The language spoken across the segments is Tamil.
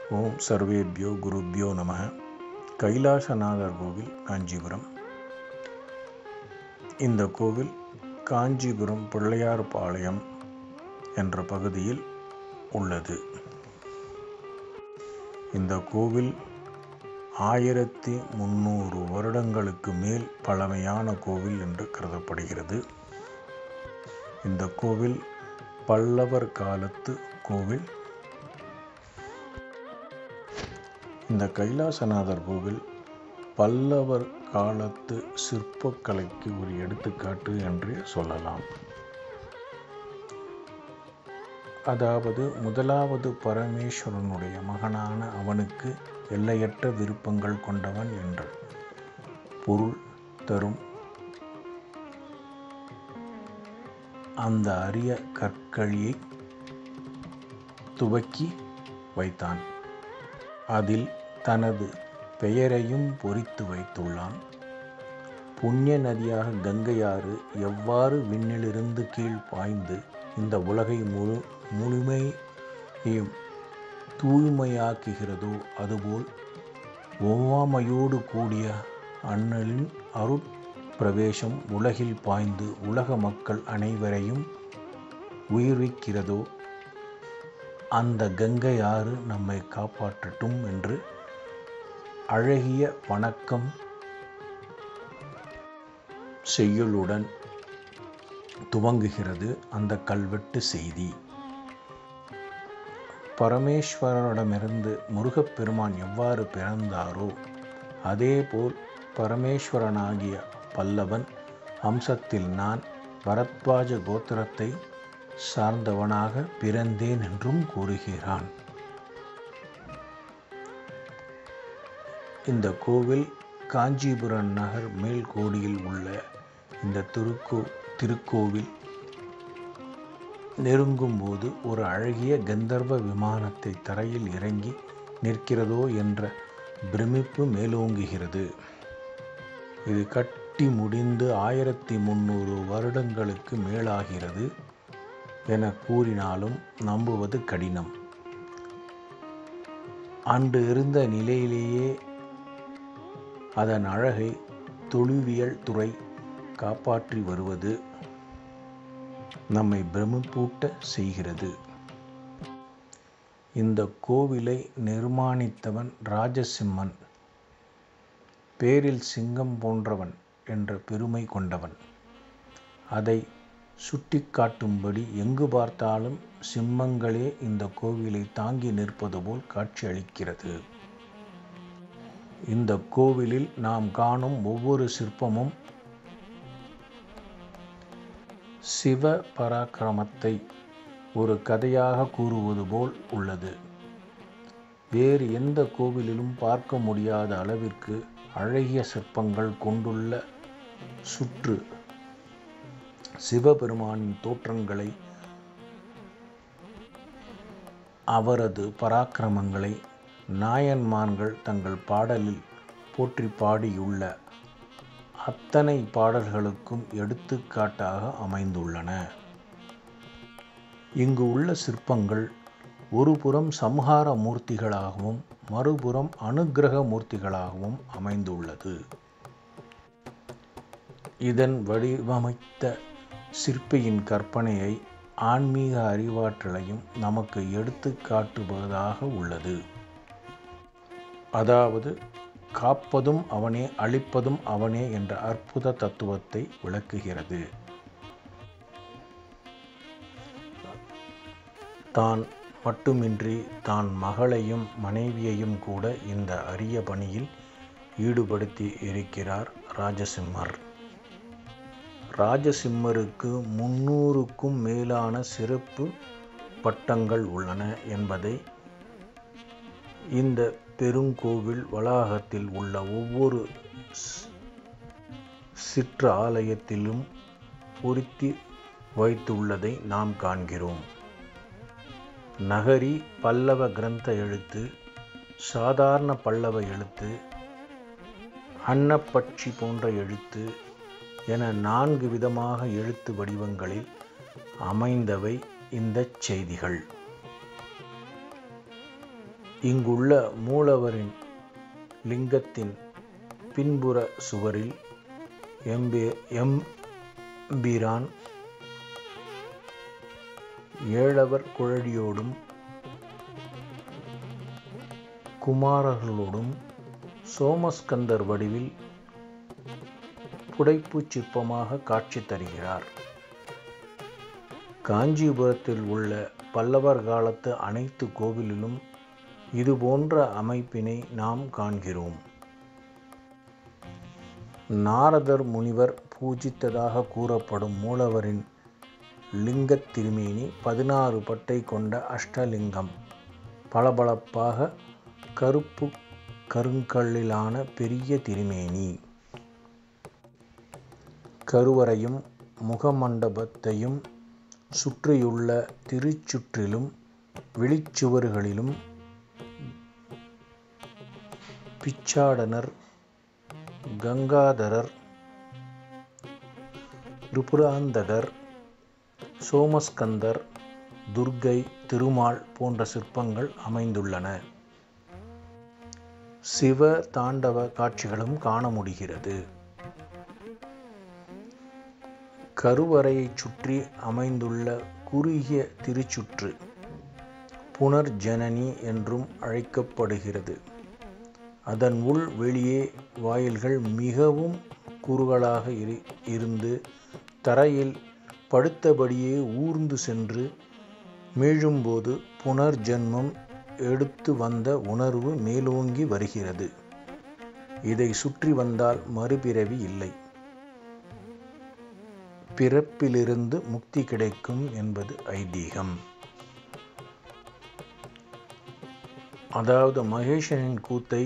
ஓம் சர்வேபியோ குருப்பியோ நம கைலாசநாதர் கோவில் காஞ்சிபுரம் இந்த கோவில் காஞ்சிபுரம் பிள்ளையார்பாளையம் என்ற பகுதியில் உள்ளது இந்த கோவில் ஆயிரத்தி முந்நூறு வருடங்களுக்கு மேல் பழமையான கோவில் என்று கருதப்படுகிறது இந்த கோவில் பல்லவர் காலத்து கோவில் இந்த கைலாசநாதர் கோவில் பல்லவர் காலத்து சிற்பக்கலைக்கு ஒரு எடுத்துக்காட்டு என்று சொல்லலாம் அதாவது முதலாவது பரமேஸ்வரனுடைய மகனான அவனுக்கு எல்லையற்ற விருப்பங்கள் கொண்டவன் என்று பொருள் தரும் அந்த அரிய கற்களியை துவக்கி வைத்தான் அதில் தனது பெயரையும் பொறித்து வைத்துள்ளான் புண்ணிய நதியாக கங்கையாறு எவ்வாறு விண்ணிலிருந்து கீழ் பாய்ந்து இந்த உலகை முழு முழுமையையும் தூய்மையாக்குகிறதோ அதுபோல் ஒவ்வாமையோடு கூடிய அண்ணலின் அருட்பிரவேசம் உலகில் பாய்ந்து உலக மக்கள் அனைவரையும் உயிர்விக்கிறதோ அந்த கங்கை ஆறு நம்மை காப்பாற்றட்டும் என்று அழகிய வணக்கம் செய்யுளுடன் துவங்குகிறது அந்த கல்வெட்டு செய்தி பரமேஸ்வரனிடமிருந்து முருகப்பெருமான் எவ்வாறு பிறந்தாரோ அதேபோல் பரமேஸ்வரனாகிய பல்லவன் அம்சத்தில் நான் பரத்வாஜ கோத்திரத்தை சார்ந்தவனாக பிறந்தேன் என்றும் கூறுகிறான் இந்த கோவில் காஞ்சிபுரம் நகர் மேல்கோடியில் உள்ள இந்த திருக்கோ திருக்கோவில் நெருங்கும் போது ஒரு அழகிய கந்தர்வ விமானத்தை தரையில் இறங்கி நிற்கிறதோ என்ற பிரமிப்பு மேலோங்குகிறது இது கட்டி முடிந்து ஆயிரத்தி முந்நூறு வருடங்களுக்கு மேலாகிறது என கூறினாலும் நம்புவது கடினம் அன்று இருந்த நிலையிலேயே அதன் அழகை தொழுவியல் துறை காப்பாற்றி வருவது நம்மை பிரமிப்பூட்ட செய்கிறது இந்த கோவிலை நிர்மாணித்தவன் ராஜசிம்மன் பேரில் சிங்கம் போன்றவன் என்ற பெருமை கொண்டவன் அதை சுட்டிக்காட்டும்படி எங்கு பார்த்தாலும் சிம்மங்களே இந்த கோவிலை தாங்கி நிற்பது போல் காட்சியளிக்கிறது இந்த கோவிலில் நாம் காணும் ஒவ்வொரு சிற்பமும் சிவ பராக்கிரமத்தை ஒரு கதையாக கூறுவது போல் உள்ளது வேறு எந்த கோவிலிலும் பார்க்க முடியாத அளவிற்கு அழகிய சிற்பங்கள் கொண்டுள்ள சுற்று சிவபெருமானின் தோற்றங்களை அவரது பராக்கிரமங்களை நாயன்மான்கள் தங்கள் பாடலில் போற்றி பாடியுள்ள அத்தனை பாடல்களுக்கும் எடுத்துக்காட்டாக அமைந்துள்ளன இங்கு உள்ள சிற்பங்கள் ஒருபுறம் சம்ஹார மூர்த்திகளாகவும் மறுபுறம் அனுக்கிரக மூர்த்திகளாகவும் அமைந்துள்ளது இதன் வடிவமைத்த சிற்பியின் கற்பனையை ஆன்மீக அறிவாற்றலையும் நமக்கு எடுத்து காட்டுவதாக உள்ளது அதாவது காப்பதும் அவனே அழிப்பதும் அவனே என்ற அற்புத தத்துவத்தை விளக்குகிறது தான் மட்டுமின்றி தான் மகளையும் மனைவியையும் கூட இந்த அரிய பணியில் ஈடுபடுத்தி இருக்கிறார் ராஜசிம்மர் ராஜசிம்மருக்கு முன்னூறுக்கும் மேலான சிறப்பு பட்டங்கள் உள்ளன என்பதை இந்த பெருங்கோவில் வளாகத்தில் உள்ள ஒவ்வொரு சிற்ற ஆலயத்திலும் பொருத்தி வைத்துள்ளதை நாம் காண்கிறோம் நகரி பல்லவ கிரந்த எழுத்து சாதாரண பல்லவ எழுத்து அன்னப்பட்சி போன்ற எழுத்து என நான்கு விதமாக எழுத்து வடிவங்களில் அமைந்தவை இந்த செய்திகள் இங்குள்ள மூலவரின் லிங்கத்தின் பின்புற சுவரில் எம்பே எம்பிரான் ஏழவர் குழலியோடும் குமாரர்களோடும் சோமஸ்கந்தர் வடிவில் புடைப்புச் சிற்பமாக காட்சி தருகிறார் காஞ்சிபுரத்தில் உள்ள பல்லவர் காலத்து அனைத்து கோவிலிலும் இதுபோன்ற அமைப்பினை நாம் காண்கிறோம் நாரதர் முனிவர் பூஜித்ததாக கூறப்படும் மூலவரின் லிங்கத் திருமேனி பதினாறு பட்டை கொண்ட அஷ்டலிங்கம் பளபளப்பாக கருப்பு கருங்கல்லிலான பெரிய திருமேனி கருவறையும் முகமண்டபத்தையும் சுற்றியுள்ள திருச்சுற்றிலும் வெளிச்சுவர்களிலும் பிச்சாடனர் கங்காதரர் திரிபுராந்தகர் சோமஸ்கந்தர் துர்க்கை திருமால் போன்ற சிற்பங்கள் அமைந்துள்ளன சிவ தாண்டவ காட்சிகளும் காண முடிகிறது கருவறையைச் சுற்றி அமைந்துள்ள குறுகிய திருச்சுற்று புனர்ஜனனி என்றும் அழைக்கப்படுகிறது அதன் உள் வெளியே வாயில்கள் மிகவும் குறுகலாக இரு இருந்து தரையில் படுத்தபடியே ஊர்ந்து சென்று மீழும்போது புனர்ஜென்மம் எடுத்து வந்த உணர்வு மேலோங்கி வருகிறது இதை சுற்றி வந்தால் மறுபிறவி இல்லை பிறப்பிலிருந்து முக்தி கிடைக்கும் என்பது ஐதீகம் அதாவது மகேஷனின் கூத்தை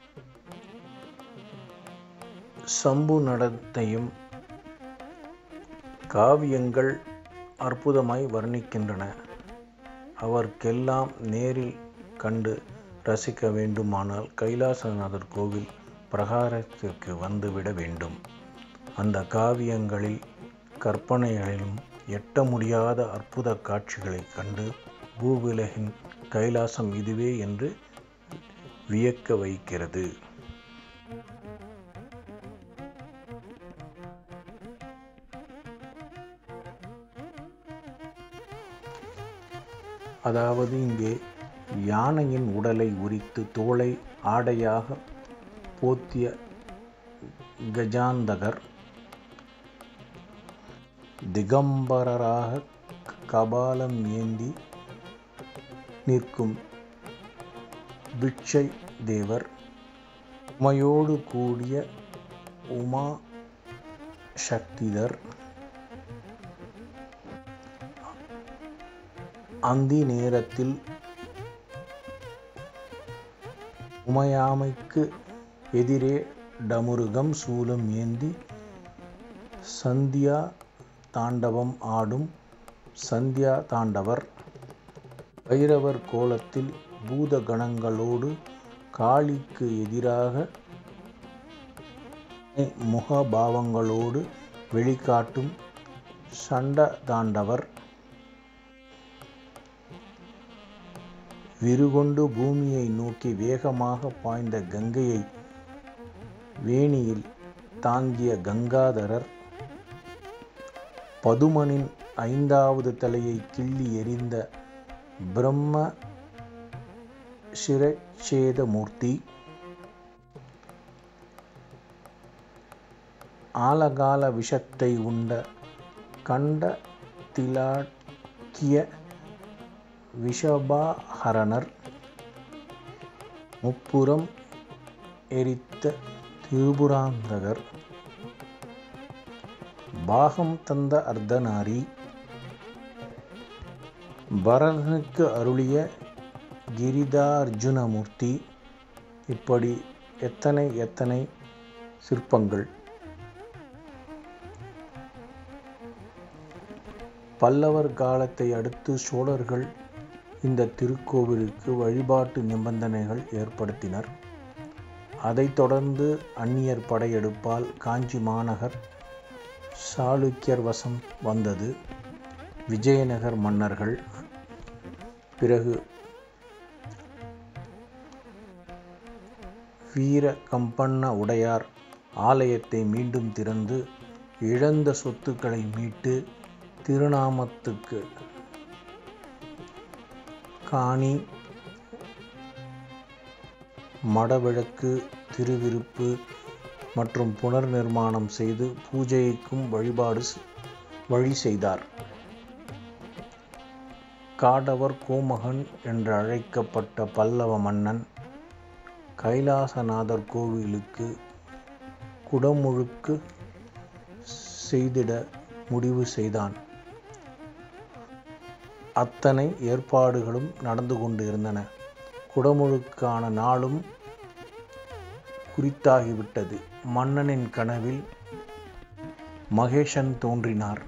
சம்பு நடத்தையும் காவியங்கள் அற்புதமாய் வர்ணிக்கின்றன அவர்க்கெல்லாம் நேரில் கண்டு ரசிக்க வேண்டுமானால் கைலாசநாதர் கோவில் பிரகாரத்திற்கு வந்துவிட வேண்டும் அந்த காவியங்களில் கற்பனைகளிலும் எட்ட முடியாத அற்புத காட்சிகளை கண்டு பூவிலகின் கைலாசம் இதுவே என்று வியக்க வைக்கிறது அதாவது இங்கே யானையின் உடலை உரித்து தோலை ஆடையாக போத்திய கஜாந்தகர் திகம்பரராக கபாலம் ஏந்தி நிற்கும் பிட்சை தேவர் உமையோடு கூடிய உமா சக்திதர் அந்தி நேரத்தில் உமையாமைக்கு எதிரே டமுருகம் சூலம் ஏந்தி சந்தியா தாண்டவம் ஆடும் சந்தியா தாண்டவர் பைரவர் கோலத்தில் பூத கணங்களோடு காளிக்கு எதிராக முகபாவங்களோடு வெளிக்காட்டும் சண்ட தாண்டவர் விருகொண்டு பூமியை நோக்கி வேகமாக பாய்ந்த கங்கையை வேணியில் தாங்கிய கங்காதரர் பதுமனின் ஐந்தாவது தலையை கிள்ளி எறிந்த பிரம்ம சிரச்சேதமூர்த்தி ஆலகால விஷத்தை உண்ட கண்ட திலாக்கிய விஷபாஹரணர் முப்புறம் எரித்த திரிபுராந்தகர் பாகம் தந்த அர்த்தநாரி பரதனுக்கு அருளிய கிரிதார்ஜுனமூர்த்தி இப்படி எத்தனை எத்தனை சிற்பங்கள் பல்லவர் காலத்தை அடுத்து சோழர்கள் இந்த திருக்கோவிலுக்கு வழிபாட்டு நிபந்தனைகள் ஏற்படுத்தினர் அதைத் தொடர்ந்து அந்நியர் படையெடுப்பால் காஞ்சி மாநகர் சாளுக்கியர் வசம் வந்தது விஜயநகர் மன்னர்கள் பிறகு வீர கம்பண்ண உடையார் ஆலயத்தை மீண்டும் திறந்து இழந்த சொத்துக்களை மீட்டு திருநாமத்துக்கு காணி மடவிளக்கு திருவிருப்பு மற்றும் புனர் நிர்மாணம் செய்து பூஜைக்கும் வழிபாடு வழி செய்தார் காடவர் கோமகன் என்று அழைக்கப்பட்ட பல்லவ மன்னன் கைலாசநாதர் கோவிலுக்கு குடமுழுக்கு செய்திட முடிவு செய்தான் அத்தனை ஏற்பாடுகளும் நடந்து கொண்டு இருந்தன குடமுழுக்கான நாளும் குறித்தாகிவிட்டது மன்னனின் கனவில் மகேஷன் தோன்றினார்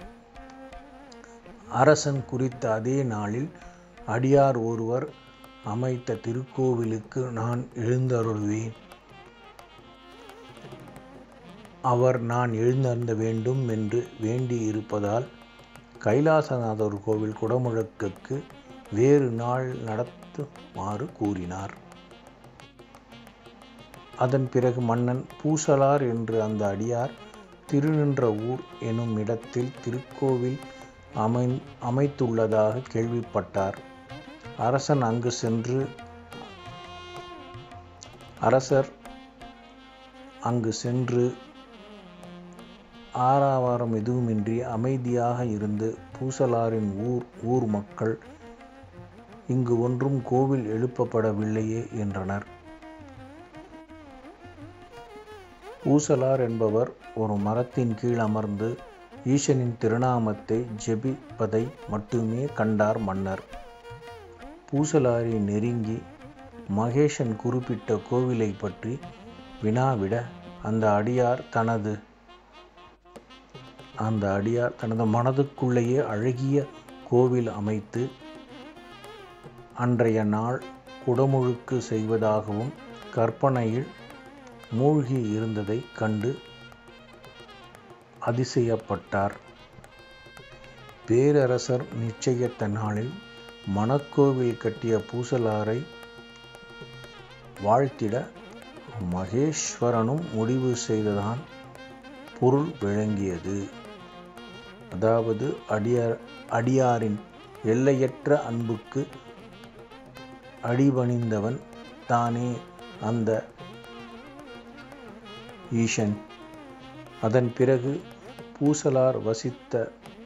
அரசன் குறித்த அதே நாளில் அடியார் ஒருவர் அமைத்த திருக்கோவிலுக்கு நான் எழுந்தருள்வேன் அவர் நான் எழுந்தருந்த வேண்டும் என்று வேண்டி இருப்பதால் கைலாசநாதர் கோவில் குடமுழக்குக்கு வேறு நாள் நடத்துமாறு கூறினார் அதன் பிறகு மன்னன் பூசலார் என்று அந்த அடியார் திருநின்ற ஊர் எனும் இடத்தில் திருக்கோவில் அமை அமைத்துள்ளதாக கேள்விப்பட்டார் அரசன் அங்கு சென்று அரசர் அங்கு சென்று ஆறாவாரம் எதுவுமின்றி அமைதியாக இருந்து பூசலாரின் ஊர் ஊர் மக்கள் இங்கு ஒன்றும் கோவில் எழுப்பப்படவில்லையே என்றனர் பூசலார் என்பவர் ஒரு மரத்தின் கீழ் அமர்ந்து ஈசனின் திருநாமத்தை ஜெபிப்பதை மட்டுமே கண்டார் மன்னர் பூசலாரை நெருங்கி மகேஷன் குறிப்பிட்ட கோவிலை பற்றி வினாவிட அந்த அடியார் தனது அந்த அடியார் தனது மனதுக்குள்ளேயே அழகிய கோவில் அமைத்து அன்றைய நாள் குடமுழுக்கு செய்வதாகவும் கற்பனையில் மூழ்கி இருந்ததை கண்டு அதிசயப்பட்டார் பேரரசர் நிச்சயத்த நாளில் மணக்கோவில் கட்டிய பூசலாரை வாழ்த்திட மகேஸ்வரனும் முடிவு செய்ததான் பொருள் விளங்கியது அதாவது அடியார் அடியாரின் எல்லையற்ற அன்புக்கு அடிபணிந்தவன் தானே அந்த ஈசன் அதன் பிறகு பூசலார் வசித்த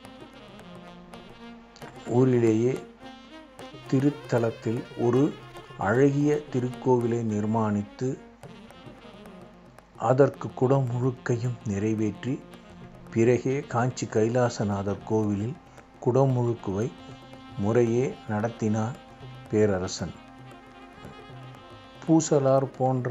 ஊரிலேயே திருத்தலத்தில் ஒரு அழகிய திருக்கோவிலை நிர்மாணித்து அதற்கு குடமுழுக்கையும் நிறைவேற்றி பிறகே காஞ்சி கைலாசநாதர் கோவிலில் குடமுழுக்குவை முறையே நடத்தினார் பேரரசன் பூசலார்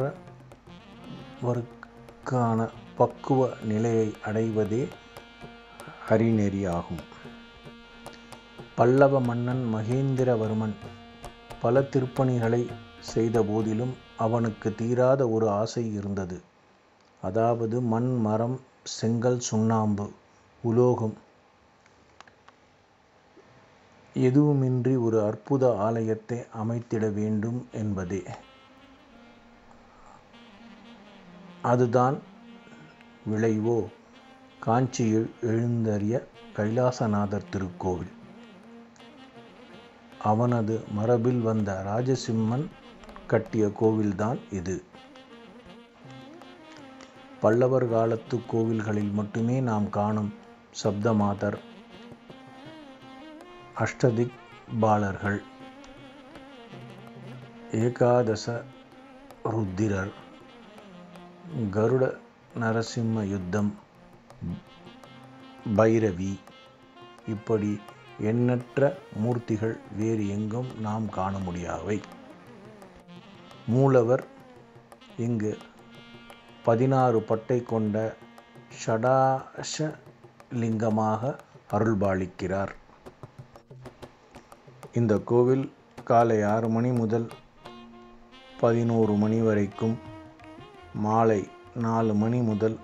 போன்றவருக்கான பக்குவ நிலையை அடைவதே ஹரிநெறியாகும் பல்லவ மன்னன் மகேந்திரவர்மன் பல திருப்பணிகளை செய்த போதிலும் அவனுக்கு தீராத ஒரு ஆசை இருந்தது அதாவது மண் மரம் செங்கல் சுண்ணாம்பு உலோகம் எதுவுமின்றி ஒரு அற்புத ஆலயத்தை அமைத்திட வேண்டும் என்பதே அதுதான் விளைவோ காஞ்சியில் எழுந்தறிய கைலாசநாதர் திருக்கோவில் அவனது மரபில் வந்த ராஜசிம்மன் கட்டிய கோவில்தான் இது பல்லவர் காலத்து கோவில்களில் மட்டுமே நாம் காணும் சப்தமாதர் அஷ்டதிக் பாலர்கள் ஏகாதச ருத்திரர் கருட நரசிம்ம யுத்தம் பைரவி இப்படி எண்ணற்ற மூர்த்திகள் வேறு எங்கும் நாம் காண முடியாவை மூலவர் இங்கு பதினாறு பட்டை கொண்ட ஷடாஷ லிங்கமாக அருள்பாலிக்கிறார் இந்த கோவில் காலை ஆறு மணி முதல் பதினோரு மணி வரைக்கும் மாலை நாலு மணி முதல்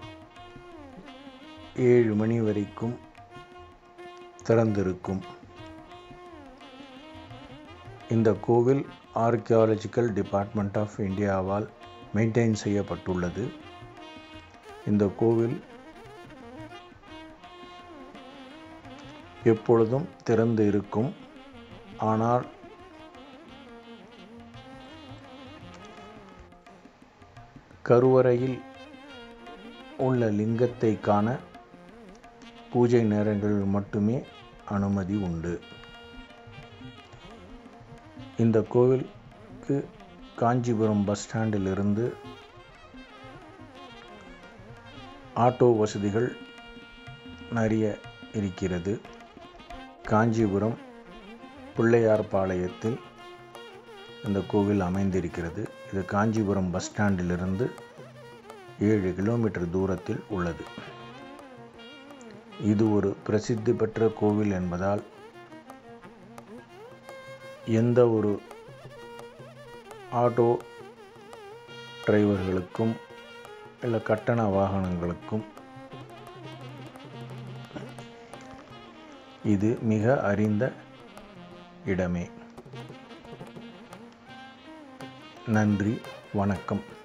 ஏழு மணி வரைக்கும் திறந்திருக்கும் இந்த கோவில் ஆர்கியாலஜிக்கல் டிபார்ட்மெண்ட் ஆஃப் இந்தியாவால் மெயின்டைன் செய்யப்பட்டுள்ளது இந்த கோவில் எப்பொழுதும் திறந்து இருக்கும் ஆனால் கருவறையில் உள்ள லிங்கத்தை காண பூஜை நேரங்களில் மட்டுமே அனுமதி உண்டு இந்த கோவிலுக்கு காஞ்சிபுரம் பஸ் ஸ்டாண்டிலிருந்து ஆட்டோ வசதிகள் நிறைய இருக்கிறது காஞ்சிபுரம் பிள்ளையார்பாளையத்தில் இந்த கோவில் அமைந்திருக்கிறது இது காஞ்சிபுரம் பஸ் ஸ்டாண்டிலிருந்து ஏழு கிலோமீட்டர் தூரத்தில் உள்ளது இது ஒரு பிரசித்தி பெற்ற கோவில் என்பதால் எந்த ஒரு ஆட்டோ டிரைவர்களுக்கும் இல்லை கட்டண வாகனங்களுக்கும் இது மிக அறிந்த இடமே நன்றி வணக்கம்